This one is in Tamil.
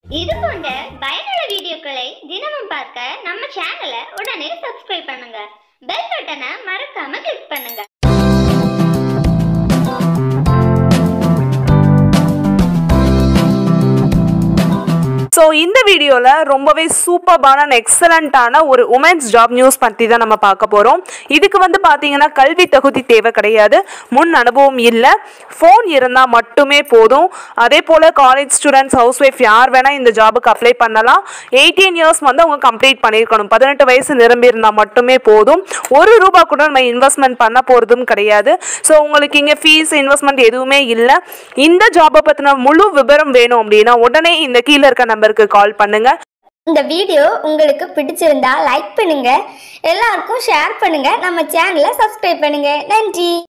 இது போன்ற பயனுள்ள வீடியோக்களை தினமும் பார்க்க நம்ம சேனலை உடனே சப்ஸ்கிரைப் பண்ணுங்க பெல் பட்டனை மறக்காம கிளிக் பண்ணுங்க ஸோ இந்த வீடியோவில் ரொம்பவே சூப்பர்பான எக்ஸலண்ட்டான ஒரு உமன்ஸ் ஜாப் நியூஸ் பற்றி தான் நம்ம பார்க்க போகிறோம் இதுக்கு வந்து பார்த்தீங்கன்னா கல்வி தகுதி தேவை கிடையாது முன் அனுபவம் இல்லை ஃபோன் இருந்தால் மட்டுமே போதும் அதே போல் காலேஜ் ஸ்டூடெண்ட்ஸ் ஹவுஸ் ஒய்ஃப் யார் வேணால் இந்த ஜாபுக்கு அப்ளை பண்ணலாம் எயிட்டீன் இயர்ஸ் வந்து அவங்க கம்ப்ளீட் பண்ணியிருக்கணும் பதினெட்டு வயசு நிரம்பி இருந்தால் மட்டுமே போதும் ஒரு ரூபா கூட நம்ம இன்வெஸ்ட்மெண்ட் பண்ண போகிறதும் கிடையாது ஸோ உங்களுக்கு இங்கே ஃபீஸ் இன்வெஸ்ட்மெண்ட் எதுவுமே இல்லை இந்த ஜாபை பற்றின முழு விவரம் வேணும் அப்படின்னா உடனே இந்த கீழே இருக்க நம்பருக்கு கால் பண்ணுங்க இந்த வீடியோ உங்களுக்கு பிடிச்சிருந்தா லைக் பண்ணுங்க எல்லாருக்கும் ஷேர் பண்ணுங்க நம்ம சேனலை சப்ஸ்கிரைப் பண்ணுங்க நன்றி